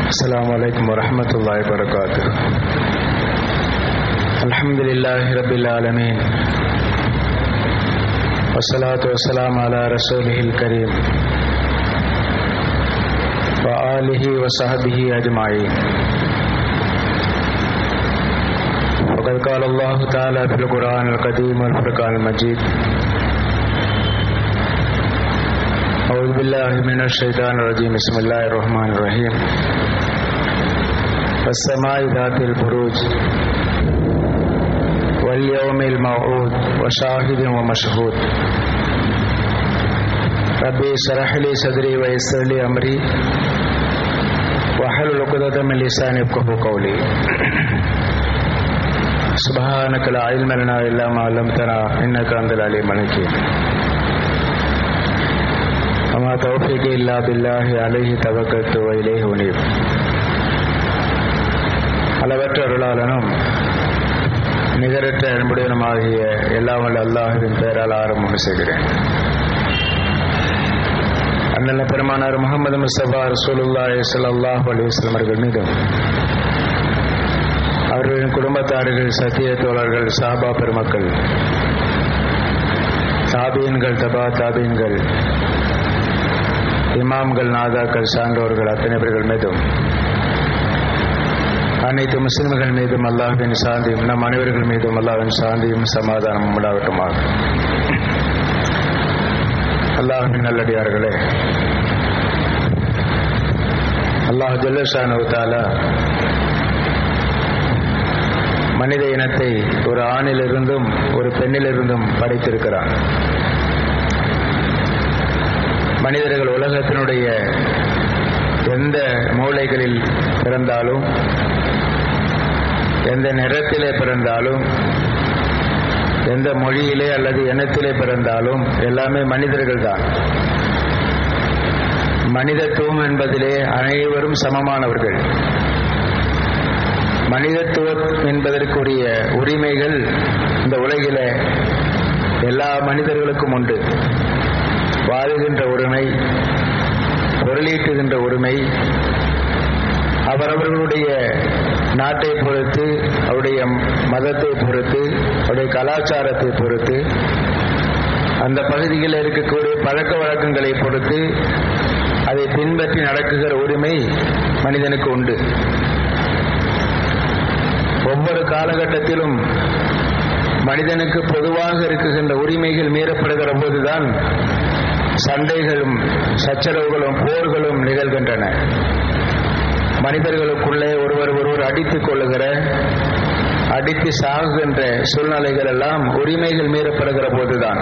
السلام عليكم ورحمة الله وبركاته الحمد لله رب العالمين والصلاة والسلام على رسوله الكريم وآله وصحبه أجمعين وقد قال الله تعالى في القرآن القديم والفرقان المجيد أعوذ بالله من الشيطان الرجيم بسم الله الرحمن الرحيم والسماء ذات البروج واليوم الموعود وشاهد ومشهود ربي اشرح لي صدري ويسر لي أمري واحلل عقدة من لساني يفقهوا قولي سبحانك لا علم لنا إلا ما علمتنا إنك أنت العليم الحكيم وما توفيقي إلا بالله عليه توكلت وإليه أنيب அளவற்ற அருளாளனும் நிகரற்ற அன்புடனுமாகிய எல்லாம் வல்ல அல்லாஹுவின் பெயரால் ஆரம்பம் செய்கிறேன் அண்ணல்ல பெருமானார் முகமது முஸ்தபா ரசூலுல்லாஹி ஸல்லல்லாஹு அலைஹி வஸல்லம் அவர்கள் மீதும் அவர்களின் குடும்பத்தார்கள் சத்திய தோழர்கள் சாபா பெருமக்கள் தாபீன்கள் தபா தாபீன்கள் இமாம்கள் நாதாக்கள் சான்றோர்கள் அத்தனை பேர்கள் மீதும் அனைத்து முஸ்லிம்கள் மீதும் அல்லாஹின் சாந்தியும் நம் அனைவர்கள் மீதும் அல்லாஹின் சாந்தியும் சமாதானமும் உண்டாகட்டுமாக அல்லாஹின் நல்லடியார்களே அல்லாஹ் ஜல்லஷானுத்தாலா மனித இனத்தை ஒரு ஆணிலிருந்தும் ஒரு பெண்ணிலிருந்தும் படைத்திருக்கிறான் மனிதர்கள் உலகத்தினுடைய எந்த மூலைகளில் பிறந்தாலும் எந்த நிறத்திலே பிறந்தாலும் எந்த மொழியிலே அல்லது இனத்திலே பிறந்தாலும் எல்லாமே மனிதர்கள் தான் மனிதத்துவம் என்பதிலே அனைவரும் சமமானவர்கள் மனிதத்துவம் என்பதற்குரிய உரிமைகள் இந்த உலகில எல்லா மனிதர்களுக்கும் உண்டு வாழுகின்ற உரிமை பொருளீட்டுகின்ற உரிமை அவரவர்களுடைய நாட்டை பொறுத்து அவருடைய மதத்தை பொறுத்து அவருடைய கலாச்சாரத்தை பொறுத்து அந்த பகுதியில் இருக்கக்கூடிய பழக்க வழக்கங்களை பொறுத்து அதை பின்பற்றி நடக்குகிற உரிமை மனிதனுக்கு உண்டு ஒவ்வொரு காலகட்டத்திலும் மனிதனுக்கு பொதுவாக இருக்குகின்ற உரிமைகள் மீறப்படுகிற போதுதான் சண்டைகளும் சச்சரவுகளும் போர்களும் நிகழ்கின்றன மனிதர்களுக்குள்ளே ஒருவர் ஒருவர் அடித்துக் கொள்ளுகிற அடித்து சாகுகின்ற சூழ்நிலைகள் எல்லாம் உரிமைகள் மீறப்படுகிற போதுதான்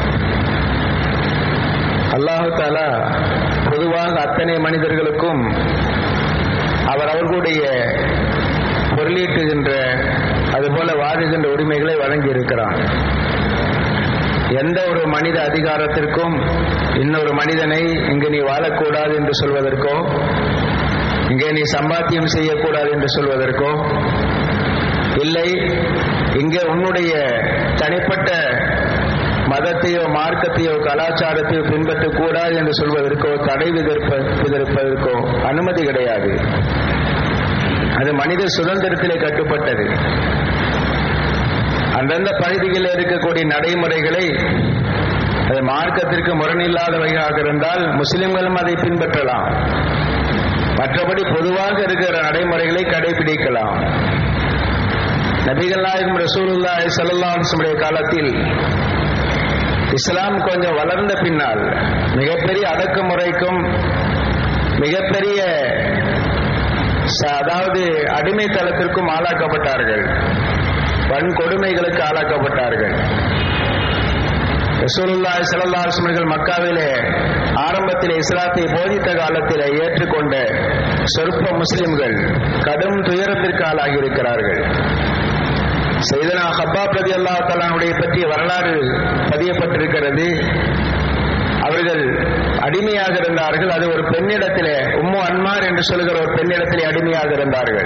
அல்லாஹு தாலா பொதுவாக அத்தனை மனிதர்களுக்கும் அவர் அவர்களுடைய பொருளீட்டுகின்ற அதுபோல வாழுகின்ற உரிமைகளை வழங்கி இருக்கிறான் எந்த ஒரு மனித அதிகாரத்திற்கும் இன்னொரு மனிதனை இங்கு நீ வாழக்கூடாது என்று சொல்வதற்கோ இங்கே நீ சம்பாத்தியம் செய்யக்கூடாது என்று சொல்வதற்கோ இல்லை இங்கே உன்னுடைய தனிப்பட்ட மதத்தையோ மார்க்கத்தையோ கலாச்சாரத்தையோ பின்பற்றக்கூடாது என்று சொல்வதற்கோ தடை விதிர்ப்ப விதிர்ப்பதற்கோ அனுமதி கிடையாது அது மனித சுதந்திரத்திலே கட்டுப்பட்டது அந்தந்த பகுதிகளில் இருக்கக்கூடிய நடைமுறைகளை அது மார்க்கத்திற்கு முரணில்லாதவையாக இருந்தால் முஸ்லிம்களும் அதை பின்பற்றலாம் மற்றபடி பொதுவாக இருக்கிற நடைமுறைகளை கடைபிடிக்கலாம் நபிகள் நாயகம் ரசூலுல்லாஹி ஸல்லல்லாஹு காலத்தில் இஸ்லாம் கொஞ்சம் வளர்ந்த பின்னால் மிகப்பெரிய அடக்குமுறைக்கும் மிகப்பெரிய அதாவது அடிமைத்தளத்திற்கும் ஆளாக்கப்பட்டார்கள் வன்கொடுமைகளுக்கு ஆளாக்கப்பட்டார்கள் ரசூலுல்லாஹி ஸல்லல்லாஹு அலைஹி வஸல்லம் மக்காவிலே ஆரம்பத்தில் இஸ்லாத்தை போதித்த காலத்தில் ஏற்றுக்கொண்ட சொற்ப முஸ்லிம்கள் கடும் துயரத்திற்கு ஆளாகி இருக்கிறார்கள் செய்தனா ஹப்பா பிரதி அல்லா தலானுடைய பற்றிய வரலாறு பதியப்பட்டிருக்கிறது அவர்கள் அடிமையாக இருந்தார்கள் அது ஒரு பெண்ணிடத்திலே உம்மு அன்மார் என்று சொல்கிற ஒரு பெண்ணிடத்திலே அடிமையாக இருந்தார்கள்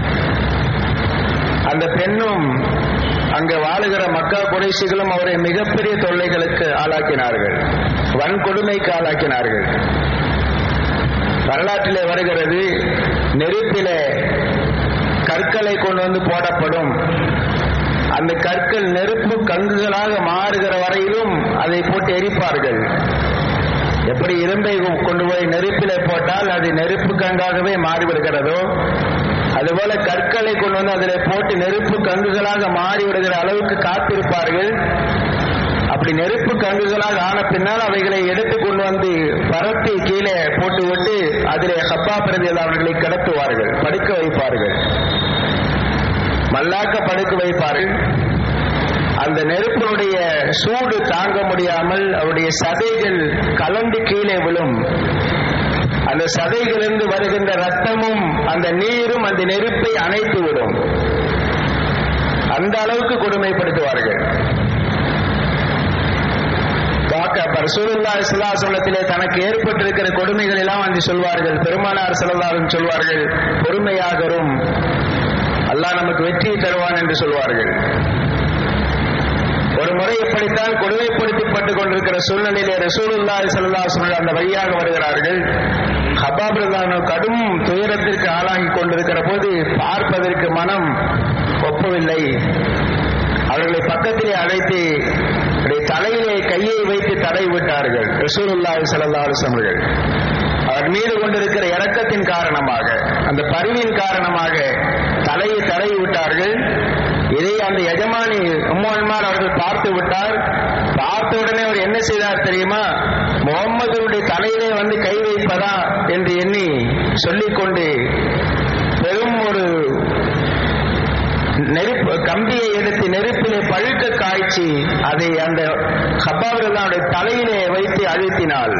அந்த பெண்ணும் அங்கு வாழுகிற மக்கா குறைசிகளும் அவரை மிகப்பெரிய தொல்லைகளுக்கு ஆளாக்கினார்கள் வன்கொடுமைக்கு ஆளாக்கினார்கள் வரலாற்றிலே வருகிறது நெருப்பிலே கற்களை கொண்டு வந்து போடப்படும் அந்த கற்கள் நெருப்பு கங்குகளாக மாறுகிற வரையிலும் அதை போட்டு எரிப்பார்கள் எப்படி இரும்பை கொண்டு போய் நெருப்பிலே போட்டால் அது நெருப்பு கங்காகவே மாறிவிடுகிறதோ அதுபோல கற்களை கொண்டு வந்து அதில் போட்டு நெருப்பு கங்குகளாக மாறிவிடுகிற அளவுக்கு காத்திருப்பார்கள் அப்படி நெருப்பு கங்குகளாக ஆன பின்னால் அவைகளை எடுத்து கொண்டு வந்து பரப்பி கீழே போட்டு விட்டு அதிலே ஹப்பா பிரதியில் அவர்களை கிடத்துவார்கள் படுக்க வைப்பார்கள் மல்லாக்க படுக்க வைப்பார்கள் அந்த நெருப்பினுடைய சூடு தாங்க முடியாமல் அவருடைய சதைகள் கலந்து கீழே விழும் அந்த சதைகளிலிருந்து வருகின்ற ரத்தமும் அந்த நீரும் அந்த நெருப்பை அணைத்து விடும் அந்த அளவுக்கு கொடுமைப்படுத்துவார்கள் ரசூலுல்லா இஸ்லாசனத்திலே தனக்கு ஏற்பட்டிருக்கிற கொடுமைகள் எல்லாம் வந்து சொல்வார்கள் பெருமானார் செலவாரும் சொல்வார்கள் பொறுமையாகரும் அல்லாஹ் நமக்கு வெற்றியை தருவான் என்று சொல்வார்கள் ஒரு முறை எப்படித்தான் கொடுமைப்படுத்தப்பட்டுக் கொண்டிருக்கிற சூழ்நிலையிலே ரசூலுல்லா சல்லாஹ் அந்த வழியாக வருகிறார்கள் ஹபாபிரதானோ கடும் துயரத்திற்கு ஆளாகி கொண்டிருக்கிற போது பார்ப்பதற்கு மனம் ஒப்பவில்லை அவர்களை பக்கத்திலே அழைத்து தலையிலே கையை வைத்து தடை விட்டார்கள் ரசூலுல்லாஹி ஸல்லல்லாஹு அலைஹி அவர்கள் அவர் மீது கொண்டிருக்கிற இரக்கத்தின் காரணமாக அந்த பரிவின் காரணமாக தலையை தடை விட்டார்கள் இதை அந்த எஜமானி உம்மன்மார் அவர்கள் பார்த்து விட்டார் பார்த்த உடனே அவர் என்ன செய்தார் தெரியுமா முகம்மதுடைய தலையிலே வந்து கை வைப்பதா என்று எண்ணி சொல்லிக்கொண்டு பெரும் ஒரு நெருப்பு கம்பியை எடுத்து நெருப்பிலே பழுக்க காய்ச்சி அதை அந்த ஹப்பாவிரதாவுடைய தலையிலே வைத்து அழுத்தினாள்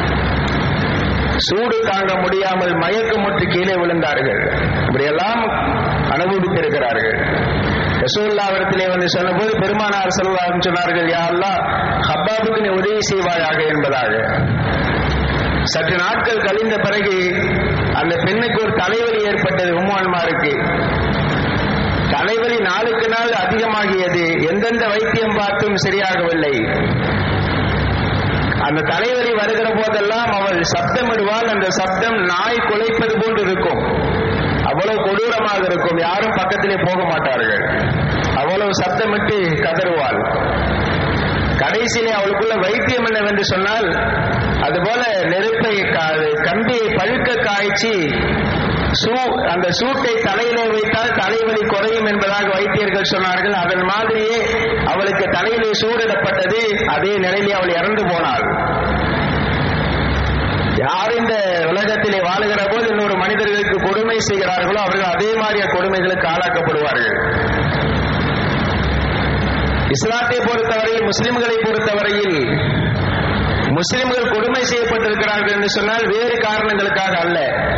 சூடு தாங்க முடியாமல் மயக்கமுற்று கீழே விழுந்தார்கள் இப்படியெல்லாம் அனுபவித்திருக்கிறார்கள் ரசூல்லாவிடத்திலே வந்து சொன்னபோது பெருமானார் செல்வாக சொன்னார்கள் யா அல்லா ஹப்பாபுக்கு நீ உதவி செய்வாயாக என்பதாக சற்று நாட்கள் கழிந்த பிறகு அந்த பெண்ணுக்கு ஒரு தலைவலி ஏற்பட்டது உம்மான்மாருக்கு தலைவலி நாளுக்கு நாள் அதிகமாகியது எந்தெந்த வைத்தியம் பார்த்தும் சரியாகவில்லை அந்த தலைவலி வருகிற போதெல்லாம் அவள் சப்தமிடுவாள் அந்த சப்தம் நாய் குலைப்பது போன்று இருக்கும் அவ்வளவு கொடூரமாக இருக்கும் யாரும் பக்கத்திலே போக மாட்டார்கள் அவ்வளவு சப்தமிட்டு கதறுவாள் கடைசியிலே அவளுக்குள்ள வைத்தியம் என்னவென்று சொன்னால் அதுபோல நெருப்பை கம்பியை பழுக்க காய்ச்சி சூ அந்த சூட்டை தலையிலே வைத்தால் தலைவலி குறையும் என்பதாக வைத்தியர்கள் சொன்னார்கள் அதன் மாதிரியே அவளுக்கு தலையிலே சூடிடப்பட்டது அதே நிலையிலே அவள் இறந்து போனாள் யார் இந்த உலகத்திலே வாழுகிற போது இன்னொரு மனிதர்களுக்கு கொடுமை செய்கிறார்களோ அவர்கள் அதே மாதிரிய கொடுமைகளுக்கு ஆளாக்கப்படுவார்கள் இஸ்லாத்தை பொறுத்தவரையில் முஸ்லிம்களை பொறுத்தவரையில் முஸ்லிம்கள் கொடுமை செய்யப்பட்டிருக்கிறார்கள் என்று சொன்னால் வேறு காரணங்களுக்காக அல்ல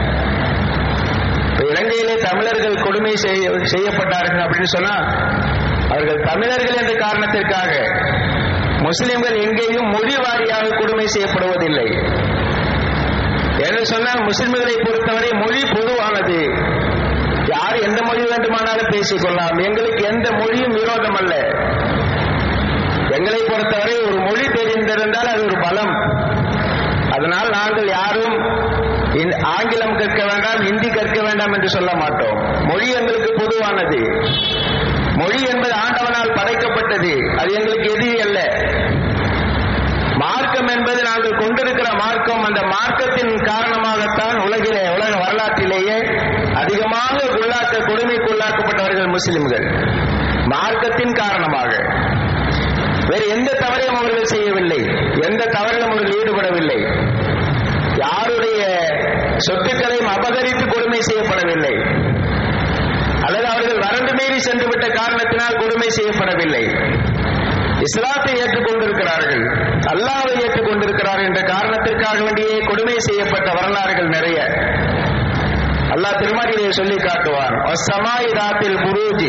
இலங்கையிலே தமிழர்கள் கொடுமை செய்யப்பட்டார்கள் அப்படின்னு சொன்னா அவர்கள் தமிழர்கள் என்ற காரணத்திற்காக முஸ்லிம்கள் எங்கேயும் மொழி வாரியாக கொடுமை செய்யப்படுவதில்லை என்று சொன்னால் முஸ்லிம்களை பொறுத்தவரை மொழி பொதுவானது யார் எந்த மொழி வேண்டுமானாலும் பேசிக்கொள்ளலாம் எங்களுக்கு எந்த மொழியும் விரோதம் அல்ல எங்களை பொறுத்தவரை ஒரு மொழி தெரிந்திருந்தால் அது ஒரு பலம் அதனால் நாங்கள் யாரும் ஆங்கிலம் கற்க வேண்டாம் ஹிந்தி கற்க வேண்டாம் என்று சொல்ல மாட்டோம் மொழி எங்களுக்கு பொதுவானது மொழி என்பது ஆண்டவனால் படைக்கப்பட்டது அது எங்களுக்கு எதிரி அல்ல மார்க்கம் என்பது நாங்கள் கொண்டிருக்கிற மார்க்கம் அந்த மார்க்கத்தின் காரணமாகத்தான் உலகிலே உலக வரலாற்றிலேயே அதிகமாக உள்ளாக்க கொடுமைக்குள்ளாக்கப்பட்டவர்கள் முஸ்லிம்கள் மார்க்கத்தின் காரணமாக வேறு எந்த தவறையும் அவர்கள் செய்யவில்லை எந்த தவறிலும் அவர்கள் ஈடுபடவில்லை யாருடைய சொத்துக்களையும் அபகரித்து கொடுமை செய்யப்படவில்லை அல்லது அவர்கள் வரண்டு மீறி சென்று விட்ட காரணத்தினால் கொடுமை செய்யப்படவில்லை இஸ்லாத்தை ஏற்றுக்கொண்டிருக்கிறார்கள் அல்லாவை ஏற்றுக்கொண்டிருக்கிறார்கள் என்ற காரணத்திற்காக வேண்டியே கொடுமை செய்யப்பட்ட வரலாறுகள் நிறைய அல்லாஹ் திருமதியை சொல்லி காட்டுவான் சமாய் ராத்தில் குரூஜி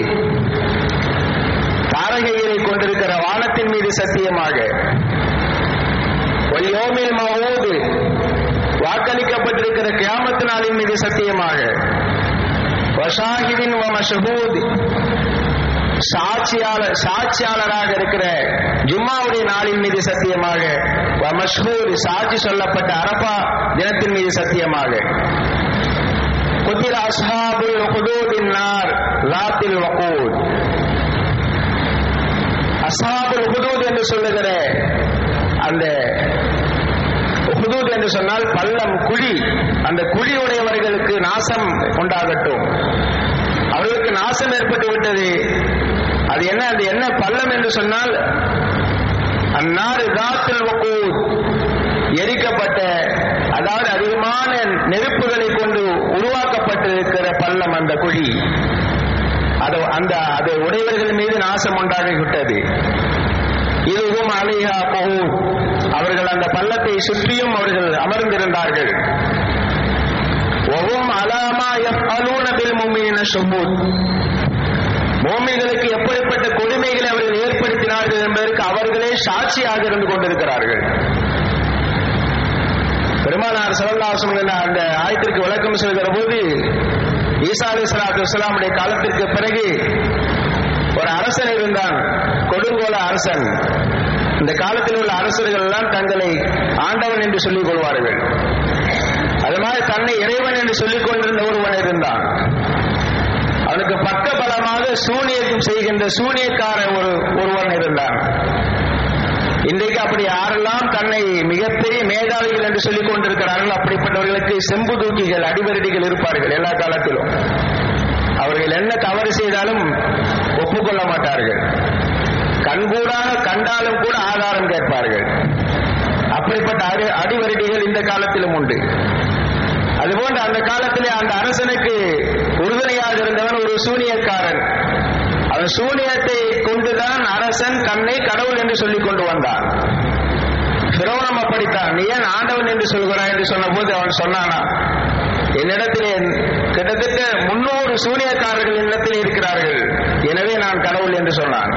தாரகைகளை கொண்டிருக்கிற வானத்தின் மீது சத்தியமாக யோமில் மவோது வாக்களிக்கப்பட்டிருக்கிற கியாமத்து நாளின் மீது சத்தியமாக வஷாஹிதின் மஷஹூத் சாட்சியாளர் சாட்சியாளராக இருக்கிற ஜும்மாவுடைய நாளின் மீது சத்தியமாக மஷ்ஹூர் சாட்சி சொல்லப்பட்ட அரபா தினத்தின் மீது சத்தியமாக குத்தில் அஸ்ஹாபுல் ஹுதூதின் நார் லாத்தில் வகூத் அஸ்ஹாபுல் ஹுதூத் என்று சொல்லுகிற அந்த ஹுதூத் என்று சொன்னால் பள்ளம் குழி அந்த குழி உடையவர்களுக்கு நாசம் உண்டாகட்டும் அவர்களுக்கு நாசம் ஏற்பட்டு விட்டது அது என்ன அது என்ன பள்ளம் என்று சொன்னால் அந்நாறு தாத்தில் வக்கூத் எரிக்கப்பட்ட அதாவது அதிகமான நெருப்புகளை கொண்டு உருவாக்கப்பட்டிருக்கிற பள்ளம் அந்த குழி அது அந்த அது உடையவர்கள் மீது நாசம் உண்டாகிவிட்டது இதுவும் அலிஹா பகூத் அவர்கள் அந்த பள்ளத்தை சுற்றியும் அவர்கள் அமர்ந்திருந்தார்கள் ஒவ்வொரு அலாமா யஃஅலூன பில் முஃமினீன ஷுபூத் மோமிகளுக்கு எப்படிப்பட்ட கொடுமைகளை அவர்கள் ஏற்படுத்தினார்கள் என்பதற்கு அவர்களே சாட்சியாக இருந்து கொண்டிருக்கிறார்கள் பெருமானார் சல்லாசம் அந்த ஆயத்திற்கு விளக்கம் சொல்கிற போது ஈசா அலி சலாத்து வலாமுடைய காலத்திற்கு பிறகு ஒரு அரசன் இருந்தான் கொடுங்கோல அரசன் இந்த காலத்தில் உள்ள அரசர்கள் எல்லாம் தங்களை ஆண்டவன் என்று சொல்லிக் கொள்வார்கள் அது மாதிரி தன்னை இறைவன் என்று சொல்லிக் கொண்டிருந்த ஒருவன் இருந்தான் அவனுக்கு பக்க பலமாக சூனியம் செய்கின்ற சூனியக்கார ஒரு ஒருவன் இருந்தான் இன்றைக்கு அப்படி யாரெல்லாம் தன்னை மிகப்பெரிய மேதாவிகள் என்று சொல்லிக் கொண்டிருக்கிறார்கள் அப்படிப்பட்டவர்களுக்கு செம்பு தூக்கிகள் அடிவரடிகள் இருப்பார்கள் எல்லா காலத்திலும் அவர்கள் என்ன தவறு செய்தாலும் ஒப்புக்கொள்ள மாட்டார்கள் கண்கூடாக கண்டாலும் கூட ஆதாரம் கேட்பார்கள் அப்படிப்பட்ட அடி அடிவரடிகள் இந்த காலத்திலும் உண்டு அதுபோன்று அந்த காலத்திலே அந்த அரசனுக்கு உறுதுணையாக இருந்தவன் ஒரு சூனியக்காரன் அவன் சூனியத்தை கொண்டுதான் அரசன் தன்னை கடவுள் என்று சொல்லிக் கொண்டு வந்தான் பிறவனம் அப்படித்தான் நீ ஏன் ஆண்டவன் என்று சொல்கிறாய் என்று சொன்னபோது அவன் சொன்னானா என்னிடத்திலே கிட்டத்தட்ட முன்னூறு சூனியக்காரர்கள் என்னிடத்தில் இருக்கிறார்கள் எனவே நான் கடவுள் என்று சொன்னான்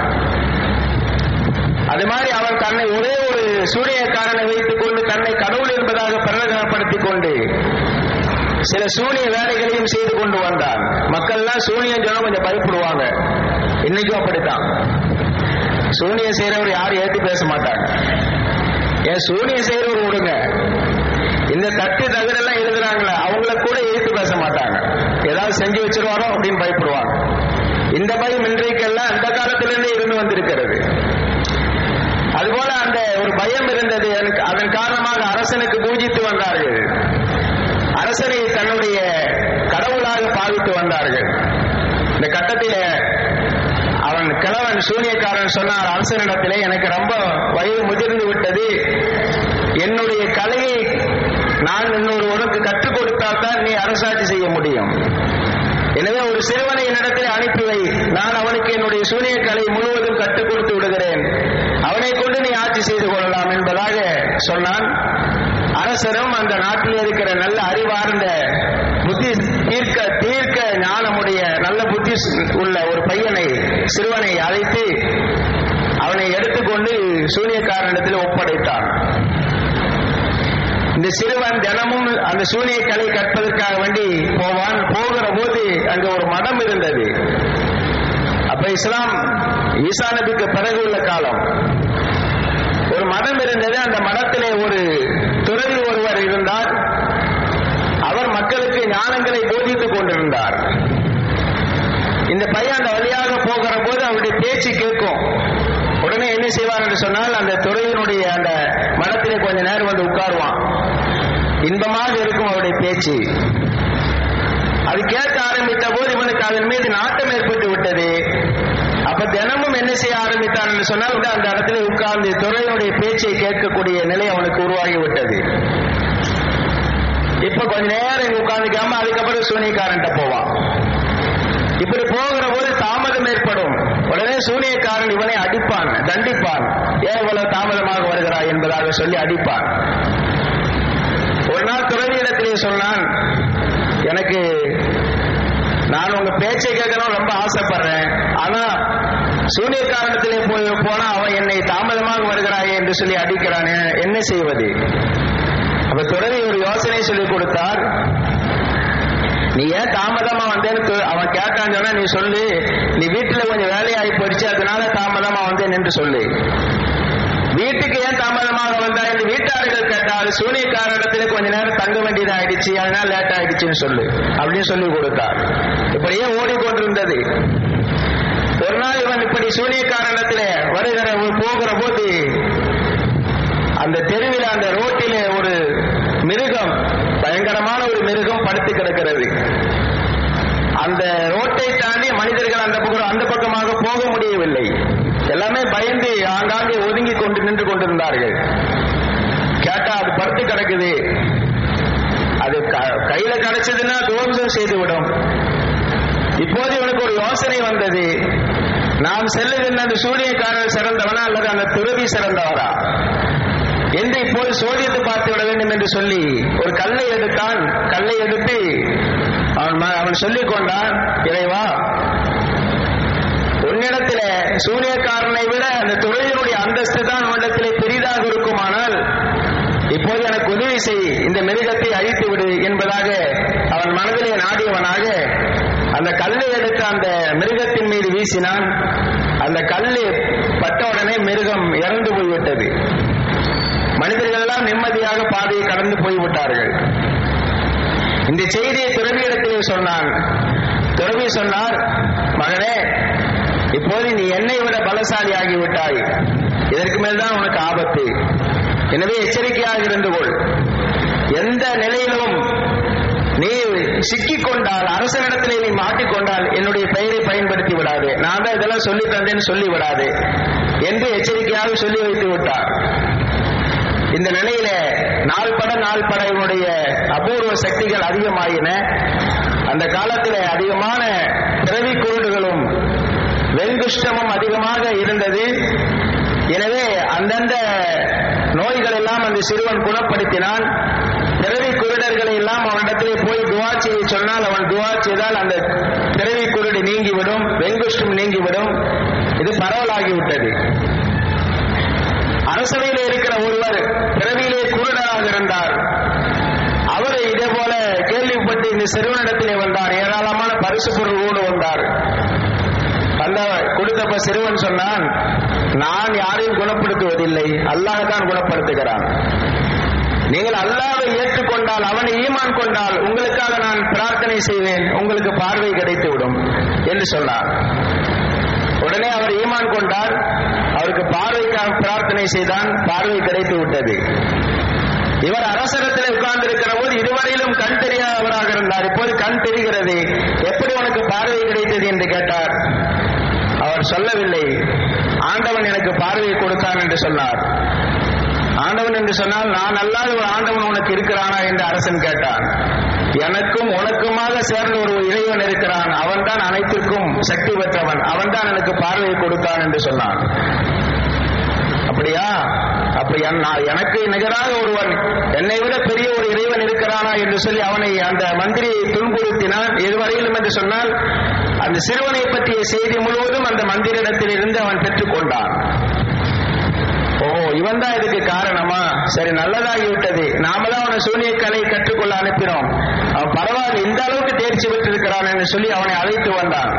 அது மாதிரி அவன் தன்னை ஒரே ஒரு சூனியக்காரனை வைத்துக் கொண்டு தன்னை கடவுள் என்பதாக பிரகடனப்படுத்திக் கொண்டு சில சூனிய வேலைகளையும் செய்து கொண்டு வந்தான் மக்கள்லாம் சூனியம் சொன்னா கொஞ்சம் பயப்படுவாங்க இன்னைக்கும் அப்படித்தான் சூனியம் செய்யறவர் யாரும் ஏற்றி பேச மாட்டாங்க ஏன் சூனியம் செய்யறவர் விடுங்க இந்த தட்டு தகடெல்லாம் எழுதுறாங்களே அவங்கள கூட எழுத்து பேச மாட்டாங்க ஏதாவது செஞ்சு வச்சிருவாரோ அப்படின்னு பயப்படுவாங்க இந்த பயம் இன்றைக்கெல்லாம் அந்த காலத்திலிருந்தே இருந்து வந்திருக்கிறது அதுபோல அந்த ஒரு பயம் இருந்தது எனக்கு அதன் காரணமாக அரசனுக்கு பூஜித்து வந்தார்கள் அரசனை தன்னுடைய கடவுளாக பாவித்து வந்தார்கள் இந்த கட்டத்தில் அவன் கிழவன் சூனியக்காரன் சொன்னார் அரசனிடத்திலே எனக்கு ரொம்ப வயது முதிர்ந்து விட்டது என்னுடைய கலையை நான் இன்னொருவருக்கு கற்றுக் கொடுத்தால் தான் நீ அரசாட்சி செய்ய முடியும் எனவே ஒரு சிறுவனை என்னிடத்தில் அனுப்பி வை நான் அவனுக்கு என்னுடைய சூனிய கலை முழுவதும் கற்றுக் கொடுத்து விடுகிறேன் அவனை கொண்டு நீ ஆட்சி செய்து கொள்ளலாம் என்பதாக சொன்னான் அரசரும் அந்த நாட்டில் இருக்கிற நல்ல அறிவார்ந்த புத்தி தீர்க்க தீர்க்க ஞானமுடைய நல்ல புத்தி உள்ள ஒரு பையனை சிறுவனை அழைத்து அவனை எடுத்துக்கொண்டு சூனியக்காரனிடத்தில் ஒப்படைத்தான் இந்த சிறுவன் தினமும் அந்த சூனிய கலை கற்பதற்காக வேண்டி போவான் போகிற போது அங்க ஒரு மடம் இருந்தது அப்ப இஸ்லாம் ஈசா நபிக்கு பிறகு உள்ள காலம் ஒரு மடம் இருந்தது அந்த மடத்திலே ஒரு துறவி ஒருவர் இருந்தார் அவர் மக்களுக்கு ஞானங்களை போதித்துக் கொண்டிருந்தார் இந்த பையன் அந்த வழியாக போகிற போது அவருடைய பேச்சு கேட்கும் உடனே என்ன செய்வார் என்று சொன்னால் அந்த துறையினுடைய அந்த மடத்திலே கொஞ்ச நேரம் வந்து உட்காருவான் இன்பமாக இருக்கும் அவருடைய பேச்சு அது கேட்க ஆரம்பித்த போது இவனுக்கு அதன் மீது நாட்டம் ஏற்பட்டு விட்டது அப்ப தினமும் என்ன செய்ய ஆரம்பித்தான் என்று சொன்னால் உடனே அந்த இடத்துல உட்கார்ந்து துறையினுடைய பேச்சை கேட்கக்கூடிய நிலை அவனுக்கு உருவாகி விட்டது இப்ப கொஞ்ச நேரம் இங்க உட்கார்ந்துக்காம அதுக்கப்புறம் சூனியக்காரன்ட்ட போவான் இப்படி போகிற போது தாமதம் ஏற்படும் உடனே சூனியக்காரன் இவனை அடிப்பான் தண்டிப்பான் ஏன் இவ்வளவு தாமதமாக வருகிறாய் என்பதாக சொல்லி அடிப்பான் ஒரு நாள் துறவியிடத்திலே சொன்னான் எனக்கு நான் உங்க பேச்சை கேட்கணும் ரொம்ப ஆசைப்படுறேன் ஆனா சூனியக்காரணத்திலே போய் போனா அவன் என்னை தாமதமாக வருகிறாயே என்று சொல்லி அடிக்கிறானே என்ன செய்வது அப்ப துறவி ஒரு யோசனை சொல்லி கொடுத்தார் நீ ஏன் தாமதமா வந்தேன்னு து- அவன் கேட்டான்னு சொன்னா நீ சொல்லு நீ வீட்டுல கொஞ்சம் வேலையாகி போயிடுச்சு அதனால தாமதமா வந்தேன் என்று சொல்லு வீட்டுக்கு ஏன் தாமதமாக வந்தா என்று வீட்டார்கள் கேட்டால் சூனியக்காரரிடத்துல கொஞ்ச நேரம் தங்க வேண்டியது ஆயிடுச்சு அதனால லேட் ஆயிடுச்சுன்னு சொல்லு அப்படின்னு சொல்லி கொடுத்தார் இப்படியே ஓடிக்கொண்டிருந்தது ஒரு நாள் இவன் இப்படி சூனியக்காரனிடத்துல வருகிற போகிற போது அந்த தெருவில் அந்த ரோட்டிலே ஒரு மிருகம் பயங்கரமான ஒரு மிருகம் படுத்து கிடக்கிறது அந்த ரோட்டை தாண்டி மனிதர்கள் அந்த பக்கம் அந்த பக்கமாக போக முடியவில்லை எல்லாமே பயந்து ஆங்காங்கே ஒதுங்கி கொண்டு நின்று கொண்டிருந்தார்கள் கேட்டா அது படுத்து கிடக்குது அது கையில கிடைச்சதுன்னா துவம்சம் செய்துவிடும் இப்போது இவனுக்கு ஒரு யோசனை வந்தது நாம் செல்லுகின்ற அந்த சூரியக்காரர் சிறந்தவனா அல்லது அந்த துறவி சிறந்தவரா என்று இப்போது சோதித்து பார்த்து விட வேண்டும் என்று சொல்லி ஒரு கல்லை எடுத்தான் கல்லை எடுத்து அவன் அவன் சொல்லிக் கொண்டான் இறைவா உன்னிடத்தில சூரியக்காரனை விட அந்த துறையினுடைய அந்தஸ்து தான் உன்னிடத்திலே பெரிதாக இருக்குமானால் இப்போது எனக்கு உதவி செய் இந்த மிருகத்தை அழித்து விடு என்பதாக அவன் மனதிலே நாடியவனாக அந்த கல்லை எடுத்து அந்த மிருகத்தின் மீது வீசினான் அந்த கல்லு பட்ட உடனே மிருகம் இறந்து போய்விட்டது மனிதர்கள் எல்லாம் நிம்மதியாக பாதையை கடந்து போய்விட்டார்கள் இந்த செய்தியை துறவியிடத்திலே சொன்னான் துறவி சொன்னார் மகனே இப்போது நீ என்னை விட பலசாலி ஆகிவிட்டாய் இதற்கு மேல்தான் உனக்கு ஆபத்து எனவே எச்சரிக்கையாக இருந்து கொள் எந்த நிலையிலும் நீ சிக்கிக் கொண்டால் அரசனிடத்திலே நீ மாட்டிக்கொண்டால் என்னுடைய பெயரை பயன்படுத்தி விடாது நான் தான் இதெல்லாம் சொல்லி தந்தேன்னு சொல்லி விடாது என்று எச்சரிக்கையாக சொல்லி வைத்து விட்டார் இந்த நிலையில நாள் பட நாள் பட இவனுடைய அபூர்வ சக்திகள் அதிகமாயின அந்த காலத்தில் அதிகமான பிறவி குருடுகளும் வெண்குஷ்டமும் அதிகமாக இருந்தது எனவே அந்தந்த நோய்கள் எல்லாம் அந்த சிறுவன் குணப்படுத்தினான் பிறவி குருடர்களை எல்லாம் அவனிடத்திலே போய் துவா செய்ய சொன்னால் அவன் துவா செய்தால் அந்த பிறவி குருடு நீங்கிவிடும் வெங்குஷ்டம் நீங்கிவிடும் இது பரவலாகிவிட்டது அரசவையில் இருக்கிற ஒருவர் பிறவியிலே குருடராக இருந்தார் அவர் இதே போல கேள்விப்பட்டு இந்த சிறுவனிடத்திலே வந்தார் ஏராளமான பரிசு பொருளோடு வந்தார் அந்த கொடுத்தப்ப சிறுவன் சொன்னான் நான் யாரையும் குணப்படுத்துவதில்லை அல்லாஹ் தான் குணப்படுத்துகிறான் நீங்கள் அல்லாவை ஏற்றுக்கொண்டால் அவனை ஈமான் கொண்டால் உங்களுக்காக நான் பிரார்த்தனை செய்வேன் உங்களுக்கு பார்வை கிடைத்துவிடும் என்று சொன்னார் உடனே அவர் ஈமான் கொண்டார் அவருக்கு பார்வைக்காக பிரார்த்தனை செய்தான் பார்வை கிடைத்து விட்டது இவர் அரசரத்தில் உட்கார்ந்து இருக்கிற போது இதுவரையிலும் கண் தெரியாதவராக இருந்தார் இப்போது கண் தெரிகிறது எப்படி உனக்கு பார்வை கிடைத்தது என்று கேட்டார் அவர் சொல்லவில்லை ஆண்டவன் எனக்கு பார்வையை கொடுத்தான் என்று சொன்னார் ஆண்டவன் என்று சொன்னால் நான் அல்லாத ஒரு ஆண்டவன் உனக்கு இருக்கிறானா என்று அரசன் கேட்டான் எனக்கும் உனக்குமாக சேர்ந்த ஒரு இறைவன் இருக்கிறான் அவன் தான் அனைத்திற்கும் சக்தி பெற்றவன் அவன் தான் எனக்கு பார்வையை கொடுத்தான் என்று சொன்னான் அப்படியா அப்படி எனக்கு நிகராக ஒருவன் என்னை விட பெரிய ஒரு இறைவன் இருக்கிறானா என்று சொல்லி அவனை அந்த மந்திரியை துன்புறுத்தினான் எதுவரையிலும் என்று சொன்னால் அந்த சிறுவனை பற்றிய செய்தி முழுவதும் அந்த மந்திரிடத்தில் இருந்து அவன் பெற்றுக்கொண்டான் ஓ இவன் தான் இதுக்கு காரணமா சரி நல்லதாகி விட்டது நாம தான் அவனை சூனிய கலை கற்றுக்கொள்ள அனுப்பினோம் அவன் பரவாயில்ல இந்த அளவுக்கு தேர்ச்சி பெற்றிருக்கிறான் என்று சொல்லி அவனை அழைத்து வந்தான்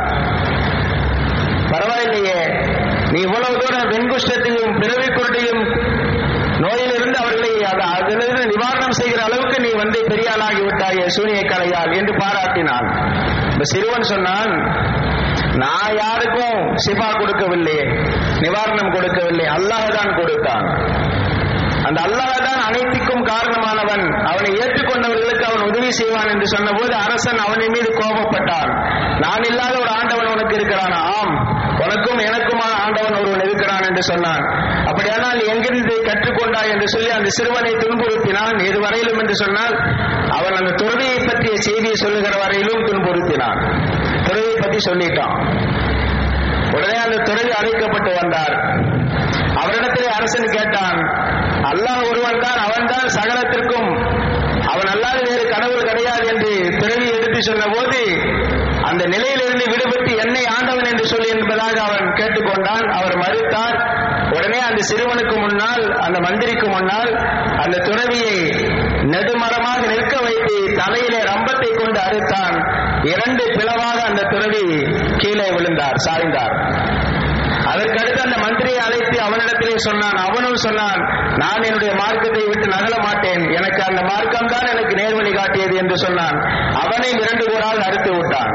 பரவாயில்லையே நீ இவ்வளவு தூரம் வெண்குஷ்டத்தையும் பிறவி குருட்டையும் நோயிலிருந்து அவர்களை அதிலிருந்து நிவாரணம் செய்கிற அளவுக்கு நீ வந்து பெரிய ஆளாகி விட்டாயே சூனிய கலையால் என்று பாராட்டினான் இந்த சிறுவன் சொன்னான் நான் யாருக்கும் சிபா கொடுக்கவில்லை நிவாரணம் கொடுக்கவில்லை அல்லாஹ் தான் கொடுத்தான் அந்த அல்லாஹ் தான் அனைத்துக்கும் காரணமானவன் அவனை ஏற்றுக்கொண்டவர்களுக்கு அவன் உதவி செய்வான் என்று சொன்னபோது அரசன் அவனின் மீது கோபப்பட்டான் நான் இல்லாத ஒரு ஆண்டவன் உனக்கு இருக்கிறான் ஆம் உனக்கும் எனக்குமான ஆண்டவன் ஒருவன் இருக்கிறான் என்று சொன்னான் அப்படியானால் எங்கிருந்து கற்றுக்கொண்டாய் என்று சொல்லி அந்த சிறுவனை துன்புறுத்தினான் எது வரையிலும் என்று சொன்னால் அவன் அந்த துறவியை பற்றிய செய்தியை சொல்லுகிற வரையிலும் துன்புறுத்தினான் துறவியை பற்றி சொல்லிட்டான் உடனே அந்த துறவி அழைக்கப்பட்டு வந்தார் அவரிடத்திலே அரசன் கேட்டான் அல்லாஹ் ஒருவன் தான் அவன் தான் சகலத்திற்கும் அவன் அல்லாத வேறு கடவுள் கிடையாது என்று பிறவி எடுத்து சொன்ன போது அந்த நிலையிலிருந்து விடுபட்டு என்னை ஆண்டவன் என்று சொல்லி என்பதாக அவன் கேட்டுக்கொண்டான் அவர் மறுத்தார் உடனே அந்த சிறுவனுக்கு முன்னால் அந்த மந்திரிக்கு முன்னால் அந்த துறவியை நெடுமரமாக நிற்க வைத்து தலையிலே ரம்பத்தை கொண்டு அறுத்தான் இரண்டு பிளவாக அந்த துறவி கீழே விழுந்தார் சாய்ந்தார் அதற்கடுத்து அந்த மந்திரியை அழைத்து அவனிடத்திலே சொன்னான் அவனும் சொன்னான் நான் என்னுடைய மார்க்கத்தை விட்டு நகல மாட்டேன் எனக்கு அந்த மார்க்கம் தான் எனக்கு நேர்வழி காட்டியது என்று சொன்னான் அவனை இரண்டு கூறால் அறுத்து விட்டான்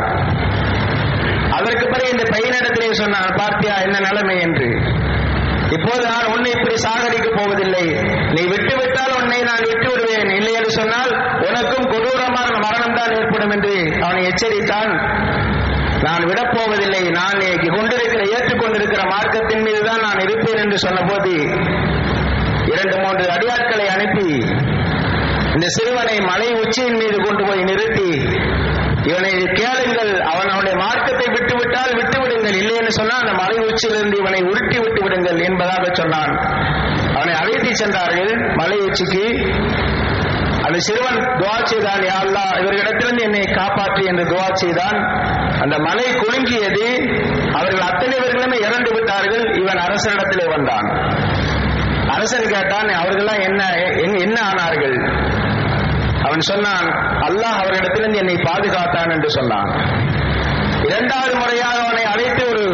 அதற்கு பிறகு இந்த பையனிடத்திலே சொன்னான் பார்த்தியா என்ன நிலைமை என்று இப்போது நான் உன்னை இப்படி சாகடிக்க போவதில்லை நீ விட்டு விட்டால் உன்னை நான் விட்டு விடுவேன் இல்லை என்று சொன்னால் உனக்கும் கொடூரமான மரணம் தான் ஏற்படும் என்று அவனை எச்சரித்தான் நான் விடப்போவதில்லை நான் கொண்டிருக்கிற ஏற்றுக்கொண்டிருக்கிற மார்க்கத்தின் மீதுதான் நான் இருப்பேன் என்று சொன்னபோது இரண்டு மூன்று அடியாட்களை அனுப்பி இந்த சிறுவனை மலை உச்சியின் மீது கொண்டு போய் நிறுத்தி இவனை கேளுங்கள் அவன் அவனுடைய மார்க்கத்தை விட்டு விட்டால் விட்டு விடுங்கள் இல்லை என்று சொன்னால் அந்த மலை உச்சியிலிருந்து இவனை உருட்டி விட்டு விடுங்கள் என்பதாக சொன்னான் அவனை அழைத்து சென்றார்கள் மலை உச்சிக்கு அந்த சிறுவன் துவா செய்தான் யா அல்லாஹ் இவர்களிடத்திலிருந்து என்னை காப்பாற்றி என்று துவா செய்தான் அந்த மலை குலுங்கியது அவர்கள் அத்தனை பேர்களுமே இறந்து விட்டார்கள் இவன் அரசனிடத்திலே வந்தான் அரசன் கேட்டான் அவர்கள்லாம் என்ன என்ன- என்ன ஆனார்கள் அவன் சொன்னான் அல்லாஹ் அவரிடத்திலிருந்து என்னை பாதுகாத்தான் என்று சொன்னான் இரண்டாவது முறையாக அவனை அழைத்து ஒரு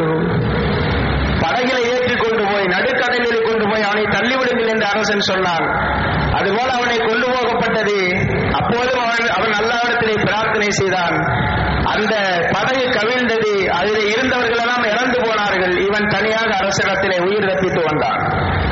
படகில ஏற்றி கொண்டு போய் நடுக்கடலில் கொண்டு போய் அவனை தள்ளிவிடுங்கள் என்று அரசன் சொன்னான் அதுபோல அவனை கொண்டு போகப்பட்டது அப்போதும் அவன் அவன் அல்லாவிடத்திலே பிரார்த்தனை செய்தான் அந்த படகு கவிழ்ந்தது அதில் இருந்தவர்கள் எல்லாம் இறந்து போனார்கள் இவன் தனியாக அரசனிடத்திலே உயிர் தப்பித்து வந்தான்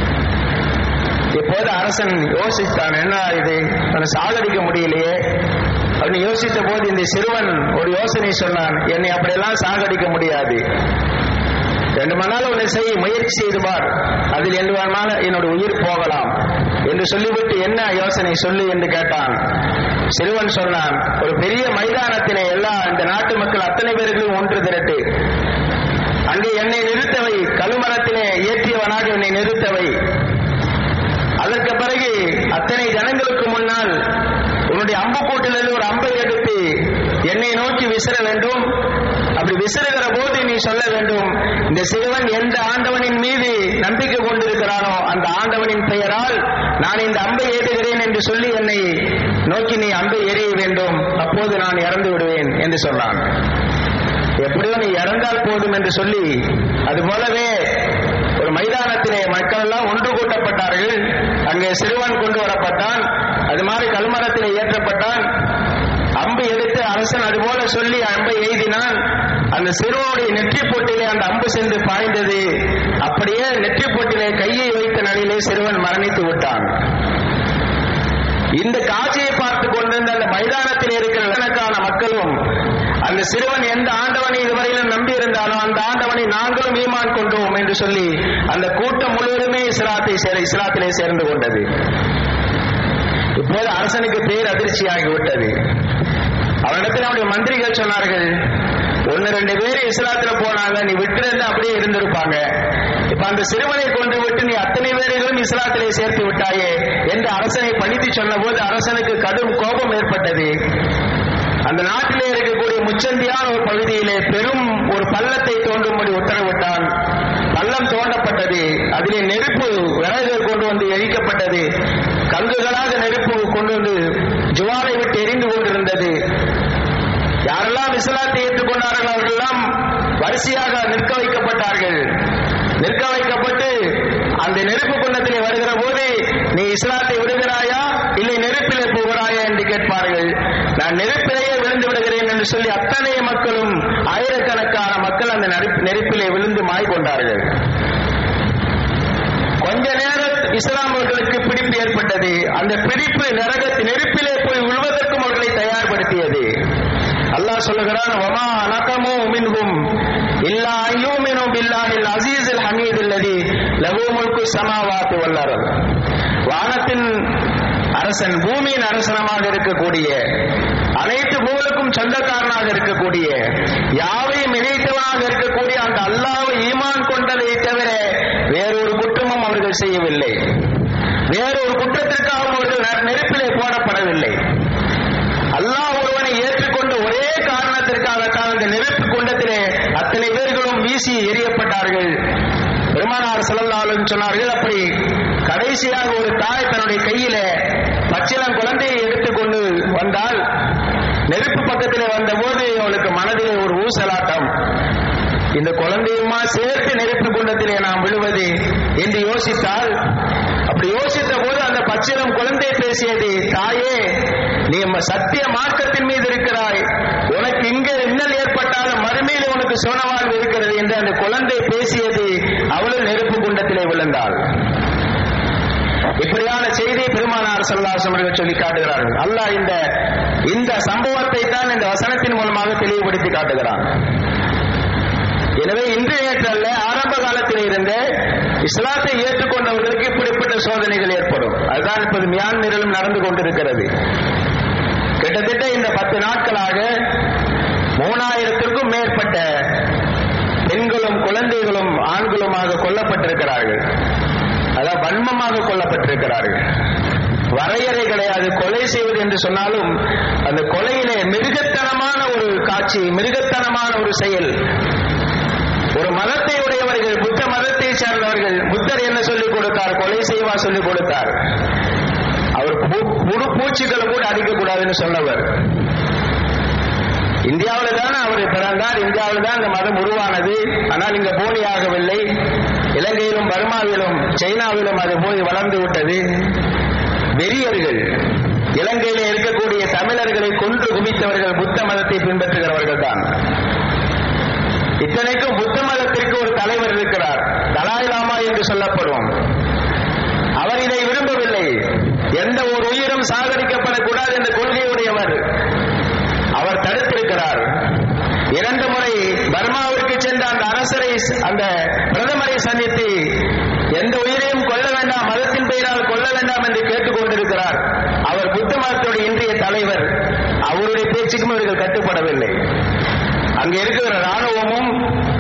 இப்போது அரசன் யோசித்தான் என்ன இது அவனை சாகடிக்க முடியலையே அப்படின்னு யோசித்த போது இந்த சிறுவன் ஒரு யோசனை சொன்னான் என்னை அப்படியெல்லாம் சாகடிக்க முடியாது ரெண்டு மணி நாள் உன்னை செய் முயற்சி செய்து பார் அதில் எண்டு வேணால என்னோட உயிர் போகலாம் என்று சொல்லிவிட்டு என்ன யோசனை சொல்லு என்று கேட்டான் சிறுவன் சொன்னான் ஒரு பெரிய மைதானத்திலே எல்லா இந்த நாட்டு மக்கள் அத்தனை பேர்களும் ஒன்று திரட்டு அங்கே என்னை நிறுத்தவை கழுமரத்திலே ஏற்றியவனாக என்னை நிறுத்தவை அதற்கு பிறகு அத்தனை ஜனங்களுக்கு முன்னால் உன்னுடைய அம்புக்கூட்டிலிருந்து ஒரு அம்பை எடுத்து என்னை நோக்கி விசிற வேண்டும் அப்படி விசிறுகிற போது நீ சொல்ல வேண்டும் இந்த சிறுவன் எந்த ஆண்டவனின் மீது நம்பிக்கை கொண்டிருக்கிறானோ அந்த ஆண்டவனின் பெயரால் நான் இந்த அம்பை ஏற்றுகிறேன் என்று சொல்லி என்னை நோக்கி நீ அம்பை எறிய வேண்டும் அப்போது நான் இறந்து விடுவேன் என்று சொன்னான் எப்படியோ நீ இறந்தால் போதும் என்று சொல்லி அது போலவே ஒரு மைதானத்திலே மக்கள் எல்லாம் ஒன்று கூட்டப்பட்டார்கள் அங்கே சிறுவன் கொண்டு வரப்பட்டான் அது மாதிரி கல்மரத்திலே ஏற்றப்பட்டான் அம்பு எடுத்து அரசன் அதுபோல சொல்லி அம்பை எய்தினான் அந்த சிறுவனுடைய நெற்றி போட்டிலே அந்த அம்பு சென்று பாய்ந்தது அப்படியே நெற்றி போட்டிலே கையை வைத்த நிலையிலே சிறுவன் மரணித்து விட்டான் இந்த காட்சியை பார்த்து கொண்டிருந்த அந்த மைதானத்தில் இருக்கிற லட்சக்கணக்கான மக்களும் அந்த சிறுவன் எந்த ஆண்டவனை இதுவரையிலும் நம்பி இருந்தானோ அந்த ஆண்டவனை நாங்களும் ஈமான் கொண்டோம் என்று சொல்லி அந்த கூட்டம் முழுவதுமே இஸ்லாத்தை சேர இஸ்லாத்திலே சேர்ந்து கொண்டது இப்போது அரசனுக்கு பேர் அதிர்ச்சியாகி விட்டது அவனிடத்தில் அவனுடைய மந்திரிகள் சொன்னார்கள் ஒன்னு ரெண்டு பேர் இஸ்லாத்துல போனாங்க நீ விட்டு அப்படியே இருந்திருப்பாங்க இப்ப அந்த சிறுவனை கொண்டு விட்டு நீ அத்தனை பேரையும் இஸ்லாத்திலே சேர்த்து விட்டாயே என்று அரசனை பணித்து சொன்னபோது அரசனுக்கு கடும் கோபம் ஏற்பட்டது அந்த நாட்டிலே இருக்கக்கூடிய முச்சந்தியான ஒரு பகுதியிலே பெரும் ஒரு பள்ளத்தை தோண்டும்படி உத்தரவிட்டான் பள்ளம் தோண்டப்பட்டது அதிலே நெருப்பு விறகு கொண்டு வந்து எரிக்கப்பட்டது கங்குகளாக நெருப்பு கொண்டு வந்து ஜுவாலை விட்டு எரிந்து கொண்டிருந்தது யாரெல்லாம் இஸ்லாத்தை ஏற்றுக்கொண்டார்கள் அவர்களெல்லாம் வரிசையாக நிற்க வைக்கப்பட்டார்கள் நிற்க வைக்கப்பட்டு அந்த நெருப்பு குண்டத்திலே வருகிற போது நீ இஸ்லாத்தை விடுகிறாயா இல்லை நெருப்பிலே போகிறாயா என்று கேட்பார்கள் நான் நெருப்பிலேயே விழுந்து விடுகிறேன் என்று சொல்லி அத்தனை மக்களும் ஆயிரக்கணக்கான மக்கள் அந்த நெருப்- நெருப்பிலே விழுந்து மாய் கொண்டார்கள் கொஞ்ச நேரம் இஸ்லாம் அவர்களுக்கு பிடிப்பு ஏற்பட்டது அந்த பிடிப்பு நரக நெருப்பிலே போய் விழுவதற்கும் அவர்களை தயார்படுத்தியது அல்லாஹ் சொல்லுகிறான் வமா நகமு மின்ஹும் இல்லா ஐயூமினு பில்லாஹில் அசீஸில் ஹமீத் இல்லதி லகு முல்கு சமாவாத்து வல்லரல் வானத்தின் அரசன் பூமியின் அரசனமாக இருக்கக்கூடிய அனைத்து பூவுக்கும் சொந்தக்காரனாக இருக்கக்கூடிய யாவையும் இணைத்தவனாக இருக்கக்கூடிய அந்த அல்லாஹ்வை ஈமான் கொண்டதை தவிர வேறொரு குற்றமும் அவர்கள் செய்யவில்லை வேறொரு குற்றத்திற்காகவும் அவர்கள் நெ- நெருப்பிலே போடப்படவில்லை அல்லாஹ் ஒருவனை ஏற்றுக்கொண்ட ஒரே காரணத்திற்காகத்தான் அந்த நெருப்பு குண்டத்திலே அத்தனை பேர்களும் வீசி எறியப்பட்டார்கள் பெருமானார் செல்லல்லாலும் சொன்னார்கள் அப்படி கடைசியாக ஒரு தாய் தன்னுடைய கையில பச்சிலம் குழந்தையை எடுத்துக்கொண்டு வந்தால் நெருப்பு பக்கத்திலே வந்தபோது அவளுக்கு மனதிலே ஒரு ஊசலாட்டம் இந்த குழந்தையுமா சேர்த்து நெருப்பு குண்டத்திலே நாம் விழுவது என்று யோசித்தால் அப்படி யோசித்த போது அந்த பச்சிலம் குழந்தை பேசியது தாயே நீ சத்திய மார்க்கத்தின் மீது இருக்கிறாய் உனக்கு இங்கே இன்னல் ஏற்பட்டாலும் மறுமையில் உனக்கு சோனவாழ்வு இருக்கிறது என்று அந்த குழந்தை பேசியது அவளும் நெருப்பு குண்டத்திலே விழுந்தாள் இப்படியான செய்தி பெருமானார் சல்லாசம் அவர்கள் சொல்லி காட்டுகிறார்கள் அல்லாஹ் இந்த இந்த சம்பவத்தை தான் இந்த வசனத்தின் மூலமாக தெளிவுபடுத்தி காட்டுகிறான் எனவே இன்று நேற்றல்ல ஆரம்ப காலத்தில் இருந்த இஸ்லாத்தை ஏற்றுக்கொண்டவர்களுக்கு இப்படிப்பட்ட சோதனைகள் ஏற்படும் அதுதான் இப்போது மியான்மரிலும் நடந்து கொண்டிருக்கிறது கிட்டத்தட்ட இந்த பத்து நாட்களாக மூணாயிரத்திற்கும் மேற்பட்ட பெண்களும் குழந்தைகளும் ஆண்களுமாக கொல்லப்பட்டிருக்கிறார்கள் அதாவது வன்மமாக கொல்லப்பட்டிருக்கிறார்கள் வரையறை கிடையாது கொலை செய்வது என்று சொன்னாலும் அந்த கொலையிலே மிருகத்தனமான ஒரு காட்சி மிருகத்தனமான ஒரு செயல் ஒரு மதத்தை உடையவர்கள் புத்த மதத்தை சார்ந்தவர்கள் புத்தர் என்ன சொல்லிக் கொடுத்தார் கொலை செய்வா சொல்லிக் கொடுத்தார் அவர் புழு பூச்சிகளை கூட அடிக்கக்கூடாதுன்னு சொன்னவர் இந்தியாவில் தான் அவர் பிறந்தார் இந்தியாவில் தான் இந்த மதம் உருவானது ஆனால் இங்க போலி ஆகவில்லை இலங்கையிலும் பர்மாவிலும் சைனாவிலும் அது போய் வளர்ந்து விட்டது வெறியர்கள் இலங்கையில இருக்கக்கூடிய தமிழர்களை கொன்று குவித்தவர்கள் புத்த மதத்தை பின்பற்றுகிறவர்கள் தான் இத்தனைக்கும் புத்த மதத்திற்கு ஒரு தலைவர் இருக்கிறார் தலாய் லாமா என்று சொல்லப்படும் அவர் இதை விரும்பவில்லை எந்த ஒரு உயிரும் சாகரிக்கப்படக்கூடாது என்ற கொள்கையுடையவர் அவர் தடுத்திருக்கிறார் இரண்டு முறை பர்மாவிற்கு சென்ற அந்த அரசரை அந்த பிரதமரை சந்தித்து எந்த உயிரையும் கொல்ல வேண்டாம் மதத்தின் பெயரால் கொல்ல வேண்டாம் என்று கேட்டுக் கொண்டிருக்கிறார் அவர் புத்த மதத்துடைய இன்றைய தலைவர் அவருடைய பேச்சுக்கும் இவர்கள் கட்டுப்படவில்லை அங்க இருக்கிற ராணுவமும்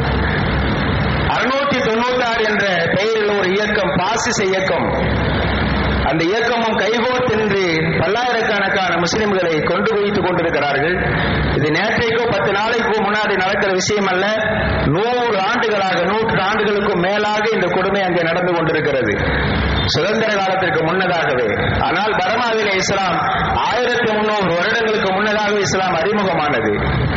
அறுநூத்தி தொண்ணூத்தி ஆறு என்ற பெயரில் ஒரு இயக்கம் பாசிச இயக்கம் அந்த இயக்கமும் கைகோர்த்தென்று பல்லாயிரக்கணக்கான முஸ்லிம்களை கொண்டு குவித்துக் கொண்டிருக்கிறார்கள் இது நேற்றைக்கோ பத்து நாளைக்கோ முன்னாடி நடக்கிற விஷயம் அல்ல நூறு ஆண்டுகளாக நூற்று ஆண்டுகளுக்கும் மேலாக இந்த கொடுமை அங்கே நடந்து கொண்டிருக்கிறது சுதந்திர காலத்திற்கு முன்னதாகவே ஆனால் பர்மாவிலே இஸ்லாம் ஆயிரத்தி முன்னூறு வருடங்களுக்கு முன்னதாக இஸ்லாம் அறிமுகமானது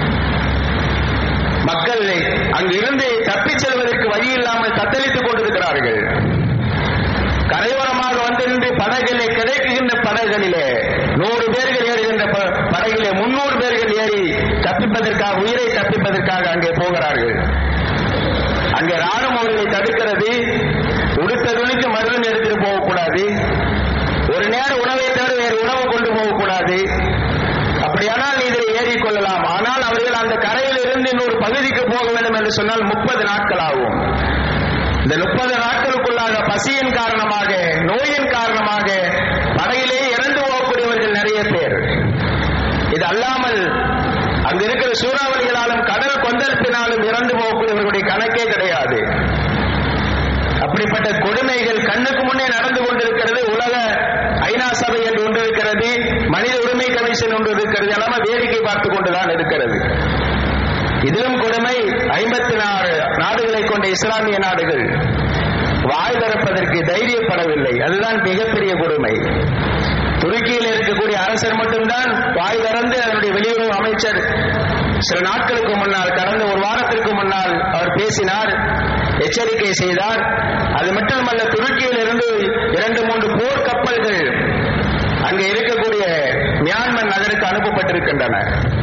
மக்கள் அங்கிருந்து தப்பிச் செல்வதற்கு வழி இல்லாமல் தத்தளித்துக் கொண்டிருக்கிறார்கள் கரையோரமாக வந்து நின்று படகிலே கிடைக்குகின்ற படகுகளிலே நூறு பேர்கள் ஏறுகின்ற படகிலே முன்னூறு பேர்கள் ஏறி தப்பிப்பதற்காக உயிரை தப்பிப்பதற்காக அங்கே போகிறார்கள் அங்கே ராணுவம் அவர்களை தடுக்கிறது உடுத்த துணிக்கு மருந்து எடுத்துட்டு போகக்கூடாது ஒரு நேரம் உணவை தவிர வேறு உணவு கொண்டு போகக்கூடாது அப்படியானால் நீ இதில் ஏறிக்கொள்ளலாம் ஆனால் அவர்கள் அந்த கரையில் இருந்து இன்னொரு பகுதிக்கு போக வேண்டும் என்று சொன்னால் முப்பது நாட்கள் ஆகும் இந்த முப்பது நாட்களுக்குள்ளாக பசியின் காரணமாக நோயின் காரணமாக படையிலே இறந்து போகக்கூடியவர்கள் நிறைய பேர் இது அல்லாமல் அங்க இருக்கிற சூறாவளிகளாலும் கடல் கொந்தளிப்பினாலும் இறந்து போகக்கூடியவர்களுடைய கணக்கே கிடையாது அப்படிப்பட்ட கொடுமைகள் கண்ணுக்கு முன்னே நடந்து கொண்டிருக்கிறது உலக ஐநா சபை என்று ஒன்று இருக்கிறது மனித உரிமை கமிஷன் ஒன்று இருக்கிறது எல்லாமே வேடிக்கை பார்த்து கொண்டுதான் இருக்கிறது இதிலும் கொடுமை ஐம்பத்தி நாலு நாடுகளை கொண்ட இஸ்லாமிய நாடுகள் வாய் திறப்பதற்கு தைரியப்படவில்லை அதுதான் மிகப்பெரிய கொடுமை துருக்கியில் இருக்கக்கூடிய அரசர் மட்டும்தான் வாய் திறந்து அதனுடைய வெளியுறவு அமைச்சர் சில நாட்களுக்கு முன்னால் கடந்த ஒரு வாரத்திற்கு முன்னால் அவர் பேசினார் எச்சரிக்கை செய்தார் அது மட்டுமல்ல துருக்கியில் இருந்து இரண்டு மூன்று போர் கப்பல்கள் அங்கே இருக்கக்கூடிய மியான்மர் நகருக்கு அனுப்பப்பட்டிருக்கின்றன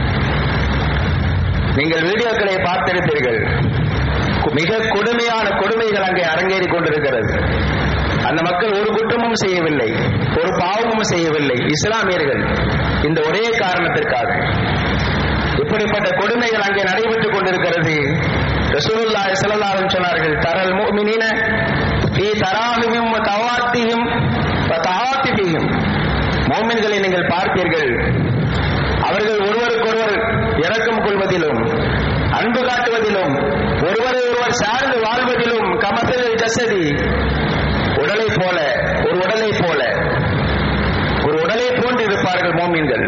நீங்கள் வீடியோக்களை பார்த்திருப்பீர்கள் மிக கொடுமையான கொடுமைகள் அங்கே அரங்கேறி கொண்டிருக்கிறது அந்த மக்கள் ஒரு குற்றமும் செய்யவில்லை ஒரு பாவமும் செய்யவில்லை இஸ்லாமியர்கள் இந்த ஒரே காரணத்திற்காக இப்படிப்பட்ட கொடுமைகள் அங்கே நடைபெற்றுக் கொண்டிருக்கிறது ரசூலுல்லா ஸல்லல்லாஹு சொன்னார்கள் தரல் முஃமினீன ஃபீ தராஹும் வ தவாத்திஹிம் வ தஆத்திபிஹிம் முஃமின்களை நீங்கள் பார்ப்பீர்கள் அவர்கள் ஒருவருக்கொருவர் இரக்கம் கொள்வதிலும் அன்பு காட்டுவதிலும் ஒருவரை ஒருவர் சார்ந்து வாழ்வதிலும் கமசல் ஜசதி உடலை போல ஒரு உடலை போல ஒரு உடலை போன்று இருப்பார்கள் மோமீன்கள்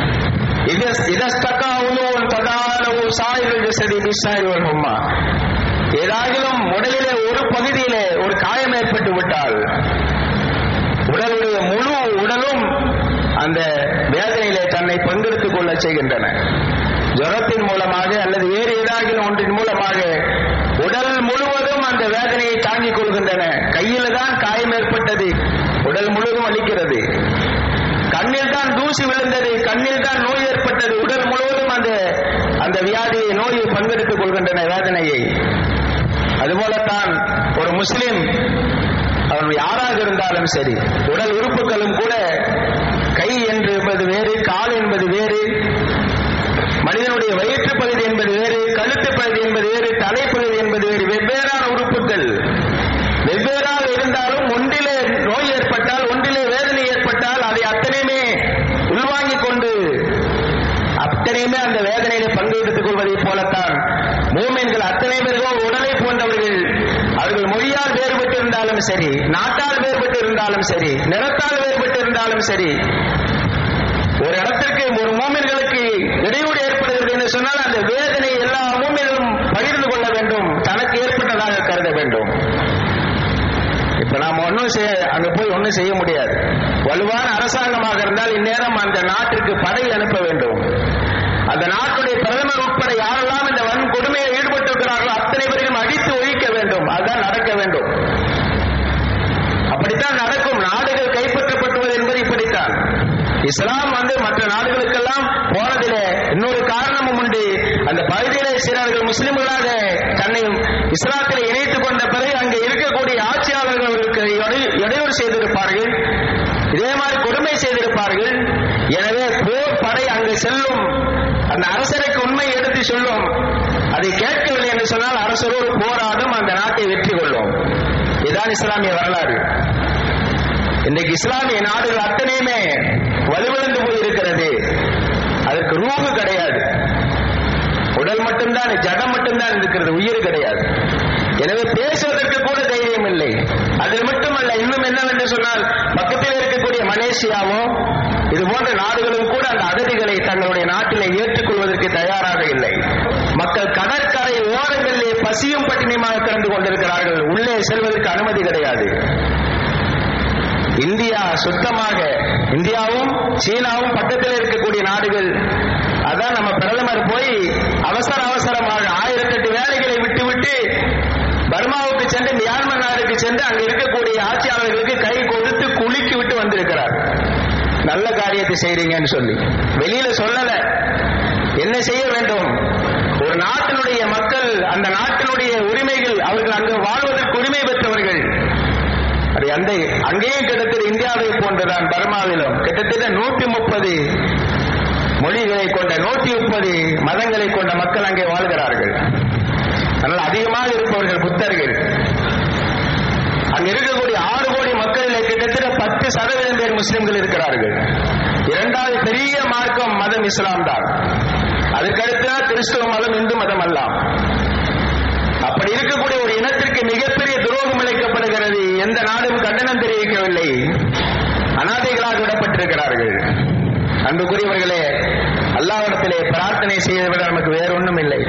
ஏதாகிலும் உடலிலே ஒரு பகுதியிலே ஒரு காயம் ஏற்பட்டு விட்டால் உடலுடைய முழு உடலும் அந்த வேதனையிலே தன்னை பங்கெடுத்துக் கொள்ள செய்கின்றன ஜுரத்தின் மூலமாக அல்லது வேறு ஏதாகிலும் ஒன்றின் மூலமாக அனுபவிக்கின்றன வேதனையை அதுபோலத்தான் ஒரு முஸ்லிம் அவன் யாராக இருந்தாலும் சரி உடல் உறுப்புகளும் கூட கை என்பது வேறு கால் என்பது வேறு மனிதனுடைய வயிற்று பகுதி என்பது வேறு கழுத்து பகுதி என்பது வேறு தலைப்பகுதி என்பது வேறு வெவ்வேறான உறுப்புகள் வெவ்வேறாக இருந்தாலும் ஒன்றிலே நோய் ஏற்பட்டால் ஒன்றிலே வேதனை ஏற்பட்டால் அதை அத்தனையுமே உள்வாங்கிக் கொண்டு அத்தனையுமே அந்த வேதனையிலே பங்கு எடுத்துக் கொள்வதைப் போலத்தான் மூமென்கள் அத்தனை பேர்களும் உடலை போன்றவர்கள் அவர்கள் மொழியால் வேறுபட்டு இருந்தாலும் சரி நாட்டால் வேறுபட்டு இருந்தாலும் சரி நிறத்தால் வேறுபட்டு இருந்தாலும் சரி ஒரு இடத்திற்கு ஒரு மூமின்களுக்கு இடையூறு ஏற்படுகிறது என்று சொன்னால் அந்த வேதனை எல்லா மூமின்களும் பகிர்ந்து கொள்ள வேண்டும் தனக்கு ஏற்பட்டதாக கருத வேண்டும் இப்ப நாம ஒன்றும் செய்ய அங்க போய் ஒன்றும் செய்ய முடியாது வலுவான அரசாங்கமாக இருந்தால் இந்நேரம் அந்த நாட்டிற்கு படை அனுப்ப வேண்டும் அந்த நாட்டுடைய பிரதமர் உட்பட யாரெல்லாம் இந்த வன் கொடுமையில் ஈடுபட்டிருக்கிறார்களோ அத்தனை பேரையும் அடித்து ஒழிக்க வேண்டும் அதுதான் நடக்க வேண்டும் அப்படித்தான் நடக்கும் நாடுகள் கைப்பற்றப்பட்டுவது என்பது இப்படித்தான் இஸ்லாம் வந்து மற்ற நாடுகளுக்கெல்லாம் போனதிலே இன்னொரு காரணமும் உண்டு அந்த பகுதியிலே சிலர்கள் முஸ்லிம்களாக தன்னை இஸ்லாத்தில் இணைத்துக் கொண்ட பிறகு அங்கே இருக்கக்கூடிய ஆட்சியாளர்கள் அவர்களுக்கு இடை- இடையூறு செய்திருப்பார்கள் இதே மாதிரி கொடுமை செய்திருப்பார்கள் எனவே போர் படை அங்கு செல்லும் அந்த அரசருக்கு உண்மை எடுத்து சொல்லும் அதை கேட்கவில்லை என்று சொன்னால் அரசரோடு போராடும் அந்த நாட்டை வெற்றி கொள்ளும் இதுதான் இஸ்லாமிய வரலாறு இன்றைக்கு இஸ்லாமிய நாடுகள் அத்தனையுமே வலுவிழந்து போயிருக்கிறது அதற்கு ரூபு கிடையாது உடல் மட்டும்தான் ஜடம் மட்டும்தான் இருக்கிறது உயிர் கிடையாது எனவே பேசுவதற்கு கூட தைரியம் இல்லை அதில் மட்டுமல்ல இன்னும் என்னவென்று சொன்னால் பக்கத்தில் இருக்கக்கூடிய மலேசியாவோ இது போன்ற நாடுகளும் கூட அந்த அகதிகளை தங்களுடைய நாட்டிலே ஏற்றுக்கொள்வதற்கு தயாராக இல்லை மக்கள் கடற்கரை ஓரங்களிலே பசியும் பட்டினியுமாக கிடந்து கொண்டிருக்கிறார்கள் உள்ளே செல்வதற்கு அனுமதி கிடையாது இந்தியா சுத்தமாக இந்தியாவும் சீனாவும் பக்கத்தில் இருக்கக்கூடிய நாடுகள் அதான் நம்ம பிரதமர் போய் அவசர அவசரமாக ஆயிரத்தெட்டு வேலைகளை விட்டுவிட்டு பர்மாவுக்கு சென்று மியான்மர் நாடுக்கு சென்று அங்க இருக்கக்கூடிய ஆட்சியாளர்களுக்கு கை கொடுத்து குலுக்கி விட்டு வந்திருக்கிறார் நல்ல காரியத்தை செய்றீங்கன்னு சொல்லி வெளியில சொல்லல என்ன செய்ய வேண்டும் ஒரு நாட்டினுடைய மக்கள் அந்த நாட்டினுடைய உரிமைகள் அவர்கள் அங்கு வாழ்வதற்கு உரிமை பெற்றவர்கள் அது அந்த அங்கேயும் கிட்டத்தட்ட இந்தியாவை போன்றுதான் பர்மாவிலும் கிட்டத்தட்ட நூற்றி முப்பது மொழிகளை கொண்ட நூற்றி முப்பது மதங்களை கொண்ட மக்கள் அங்கே வாழ்கிறார்கள் ஆனால் அதிகமாக இருப்பவர்கள் புத்தர்கள் அங்க இருக்கக்கூடிய ஆறு கோடி மக்களிலே கிட்டத்தட்ட பத்து சதவீதம் பேர் முஸ்லிம்கள் இருக்கிறார்கள் இரண்டாவது பெரிய மார்க்கம் மதம் இஸ்லாம் தான் அதுக்கடுத்துதான் கிறிஸ்துவ மதம் இந்து மதம் அல்லாம் அப்படி இருக்கக்கூடிய ஒரு இனத்திற்கு மிகப்பெரிய துரோகம் இழைக்கப்படுகிறது எந்த நாடும் கண்டனம் தெரிவிக்கவில்லை அனாதைகளாக விடப்பட்டிருக்கிறார்கள் அன்புக்குரியவர்களே அல்லாவிடத்திலே பிரார்த்தனை செய்வதை விட நமக்கு வேற ஒன்றும் இல்லை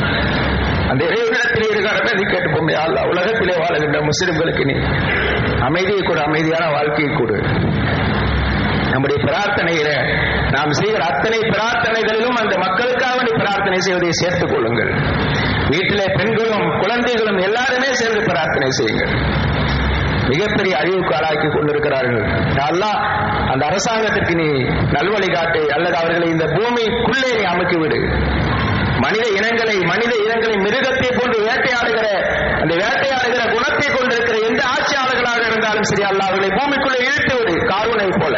அந்த இறைவனிடத்திலே இருக்கிற அமைதி கேட்டுப்போம் அல்லா உலகத்திலே வாழுகின்ற முஸ்லிம்களுக்கு நீ அமைதியை கொடு அமைதியான வாழ்க்கையை கொடு நம்முடைய பிரார்த்தனையில நாம் செய்கிற அத்தனை பிரார்த்தனைகளிலும் அந்த மக்களுக்காக வேண்டி பிரார்த்தனை செய்வதை சேர்த்துக் கொள்ளுங்கள் வீட்டிலே பெண்களும் குழந்தைகளும் எல்லாருமே சேர்ந்து பிரார்த்தனை செய்யுங்கள் மிகப்பெரிய அழிவுக்கு ஆளாக்கி கொண்டிருக்கிறார்கள் யா அல்லாஹ் அந்த அரசாங்கத்திற்கு நீ நல்வழி காட்டு அல்லது அவர்களை இந்த பூமிக்குள்ளே நீ அமுக்கி விடு மனித இனங்களை மனித இனங்களை மிருகத்தை போன்று வேட்டையாடுகிற அந்த வேட்டையாடுகிற குணத்தை கொண்டிருக்கிற எந்த ஆட்சியாளர்களாக இருந்தாலும் சரி அல்லாஹ் அவர்களை பூமிக்குள்ளே இழுத்து விடு காருணை போல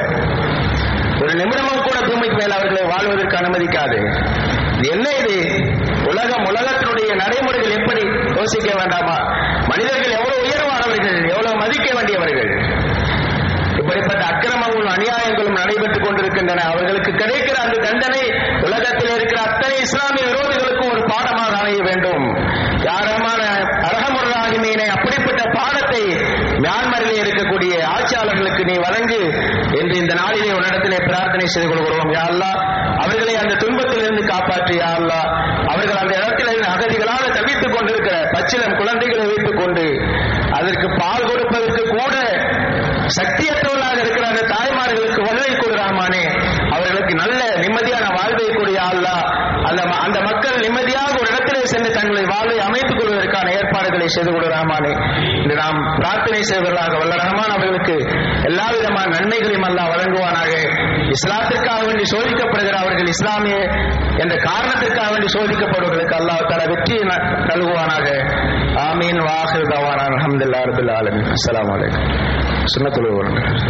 ஒரு நிமிடமும் கூட பூமிக்கு மேல் அவர்களை வாழ்வதற்கு அனுமதிக்காது இது என்ன இது உலகம் உலகத்தினுடைய நடைமுறைகள் எப்படி யோசிக்க வேண்டாமா மனிதர்கள் எவ்வளவு உயர்வானவர்கள் எவ்வளவு மதிக்க வேண்டியவர்கள் இப்படிப்பட்ட அக்கிரமங்களும் அநியாயங்களும் நடைபெற்றுக் கொண்டிருக்கின்றன அவர்களுக்கு கிடைக்கிற அந்த தண்டனை உலகத்தில் இருக்கிற அத்தனை இஸ்லாமிய விரோதிகளுக்கும் ஒரு பாடமாக அமைய வேண்டும் யாரமான அரகமுராகிமீனை அப்படிப்பட்ட பாடத்தை மியான்மரிலே இருக்கக்கூடிய ஆட்சியாளர்களுக்கு நீ வழங்கு என்று இந்த நாளிலே உன்னிடத்திலே பிரார்த்தனை செய்து கொள்கிறோம் யா அல்லாஹ் அவர்களை அந்த துன்பத்திலிருந்து காப்பாற்றி யா அல்லாஹ் அவர்கள் அந்த இடத்தில் இருந்து அகதிகளாக தவித்துக் கொண்டிருக்கிற பச்சிலம் குழந்தைகளை வைத்துக் கொண்டு அதற்கு பால் கொடுப்பதற்கு கூட சக்தியற்றவர்களாக இருக்கிற அந்த தாய்மார்களுக்கு வலுவை கொடுறாமானே அவர்களுக்கு நல்ல நிம்மதியான வாழ்வை கூடிய அல்லா அந்த அந்த மக்கள் நிம்மதியாக ஒரு இடத்திலே சென்று தங்களை வாழ்வை அமைத்துக் கொள்வதற்கான ஏற்பாடுகளை செய்து கொடுறாமானே இன்று நாம் பிரார்த்தனை செய்வதாக வல்ல ரஹ்மான் அவர்களுக்கு எல்லா விதமான நன்மைகளையும் அல்லாஹ் வழங்குவானாக இஸ்லாத்திற்காக வேண்டி சோதிக்கப்படுகிற அவர்கள் இஸ்லாமிய என்ற காரணத்திற்காக வேண்டி சோதிக்கப்படுவதற்கு அல்லாஹ் தர வெற்றி நல்குவானாக ஆமீன் வாஹிர் தவானா அல்ஹம்துலில்லாஹி ரபில் ஆலமீன் அஸ்ஸலாமு அலைக்கும் சுன்னத்துல்